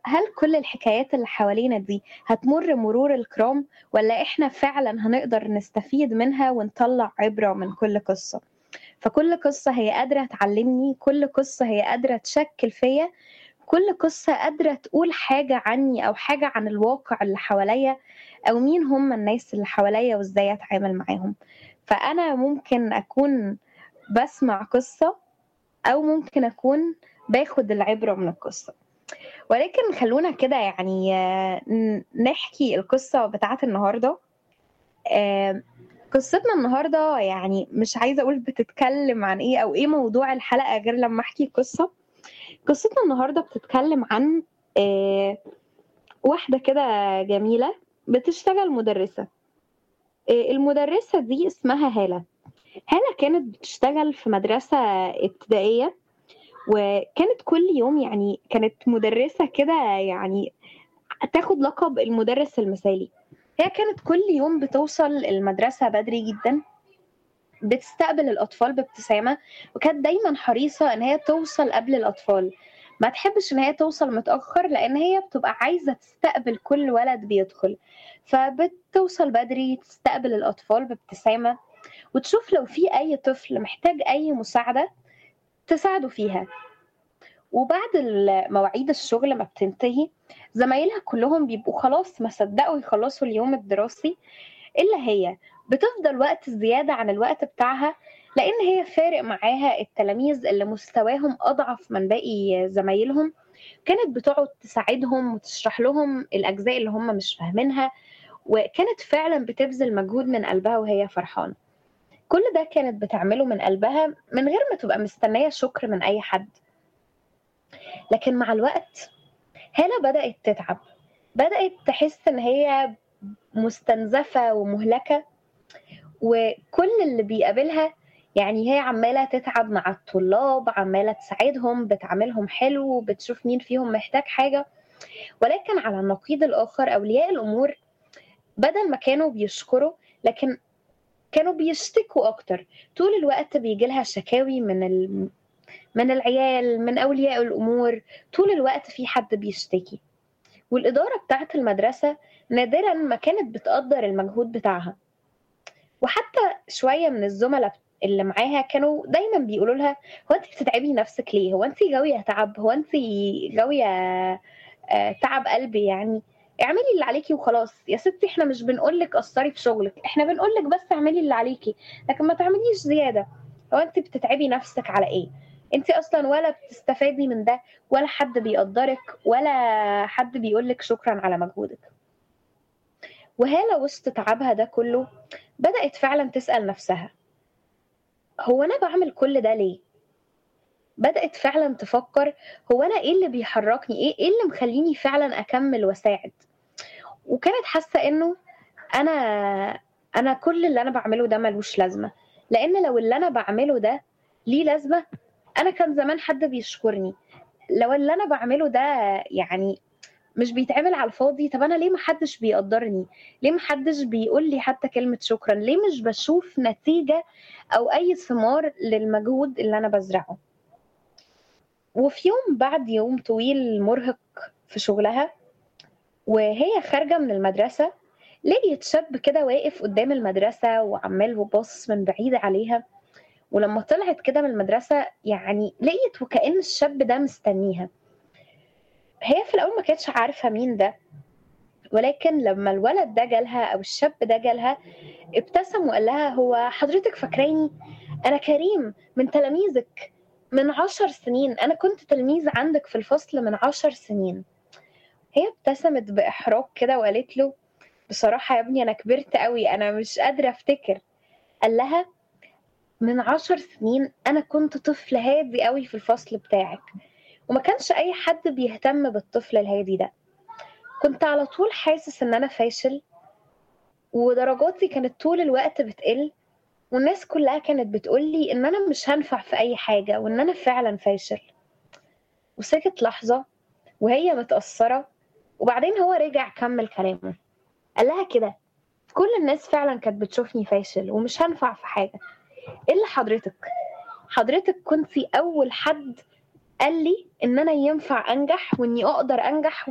هل كل الحكايات اللي حوالينا دي هتمر مرور الكرام ولا احنا فعلا هنقدر نستفيد منها ونطلع عبرة من كل قصة فكل قصة هي قادرة تعلمني كل قصة هي قادرة تشكل فيا كل قصة قادرة تقول حاجة عني أو حاجة عن الواقع اللي حواليا أو مين هم الناس اللي حواليا وإزاي أتعامل معاهم فأنا ممكن أكون بسمع قصة أو ممكن أكون باخد العبرة من القصة ولكن خلونا كده يعني نحكي القصة بتاعت النهاردة قصتنا النهاردة يعني مش عايزة أقول بتتكلم عن إيه أو إيه موضوع الحلقة غير لما أحكي قصة قصتنا النهاردة بتتكلم عن واحدة كده جميلة بتشتغل مدرسة المدرسة دي اسمها هالة هالة كانت بتشتغل في مدرسة ابتدائية وكانت كل يوم يعني كانت مدرسة كده يعني تاخد لقب المدرس المثالي هي كانت كل يوم بتوصل المدرسة بدري جدا بتستقبل الأطفال بابتسامة وكانت دايما حريصة إن هي توصل قبل الأطفال ما تحبش إن هي توصل متأخر لأن هي بتبقى عايزة تستقبل كل ولد بيدخل فبتوصل بدري تستقبل الأطفال بابتسامة وتشوف لو في أي طفل محتاج أي مساعدة تساعده فيها وبعد مواعيد الشغل ما بتنتهي زمايلها كلهم بيبقوا خلاص ما صدقوا يخلصوا اليوم الدراسي إلا هي بتفضل وقت زيادة عن الوقت بتاعها لأن هي فارق معاها التلاميذ اللي مستواهم أضعف من باقي زمايلهم كانت بتقعد تساعدهم وتشرح لهم الأجزاء اللي هم مش فاهمينها وكانت فعلا بتبذل مجهود من قلبها وهي فرحانة كل ده كانت بتعمله من قلبها من غير ما تبقى مستنية شكر من أي حد لكن مع الوقت هالة بدأت تتعب بدأت تحس إن هي مستنزفة ومهلكة وكل اللي بيقابلها يعني هي عمالة تتعب مع الطلاب عمالة تساعدهم بتعاملهم حلو بتشوف مين فيهم محتاج حاجة ولكن على النقيض الآخر أولياء الأمور بدل ما كانوا بيشكروا لكن كانوا بيشتكوا أكتر طول الوقت بيجي لها شكاوي من ال... من العيال من أولياء الأمور طول الوقت في حد بيشتكي والإدارة بتاعت المدرسة نادرا ما كانت بتقدر المجهود بتاعها وحتى شوية من الزملاء اللي معاها كانوا دايما بيقولوا لها هو انت بتتعبي نفسك ليه هو انت غاوية تعب هو انت غاوية تعب قلبي يعني اعملي اللي عليكي وخلاص يا ستي احنا مش بنقول لك قصري في شغلك احنا بنقول لك بس اعملي اللي عليكي لكن ما تعمليش زيادة هو انت بتتعبي نفسك على ايه انت اصلا ولا بتستفادي من ده ولا حد بيقدرك ولا حد بيقول لك شكرا على مجهودك وهالة وسط تعبها ده كله بدأت فعلا تسأل نفسها هو أنا بعمل كل ده ليه؟ بدأت فعلا تفكر هو أنا إيه اللي بيحركني؟ إيه, إيه اللي مخليني فعلا أكمل وأساعد؟ وكانت حاسة إنه أنا أنا كل اللي أنا بعمله ده ملوش لازمة لأن لو اللي أنا بعمله ده ليه لازمة أنا كان زمان حد بيشكرني لو اللي أنا بعمله ده يعني مش بيتعمل على الفاضي طب انا ليه محدش بيقدرني ليه محدش بيقول لي حتى كلمه شكرا ليه مش بشوف نتيجه او اي ثمار للمجهود اللي انا بزرعه وفي يوم بعد يوم طويل مرهق في شغلها وهي خارجه من المدرسه لقيت شاب كده واقف قدام المدرسه وعمال وباصص من بعيد عليها ولما طلعت كده من المدرسه يعني لقيت وكأن الشاب ده مستنيها هي في الاول ما كانتش عارفه مين ده ولكن لما الولد ده جالها او الشاب ده جالها ابتسم وقال لها هو حضرتك فاكراني انا كريم من تلاميذك من عشر سنين انا كنت تلميذ عندك في الفصل من عشر سنين هي ابتسمت باحراج كده وقالت له بصراحة يا ابني أنا كبرت قوي أنا مش قادرة أفتكر قال لها من عشر سنين أنا كنت طفل هادي قوي في الفصل بتاعك وما كانش اي حد بيهتم بالطفل الهادي ده كنت على طول حاسس ان انا فاشل ودرجاتي كانت طول الوقت بتقل والناس كلها كانت بتقولي ان انا مش هنفع في اي حاجة وان انا فعلا فاشل وسكت لحظة وهي متأثرة وبعدين هو رجع كمل كلامه قال لها كده كل الناس فعلا كانت بتشوفني فاشل ومش هنفع في حاجة الا حضرتك حضرتك كنتي اول حد قال لي ان انا ينفع انجح واني اقدر انجح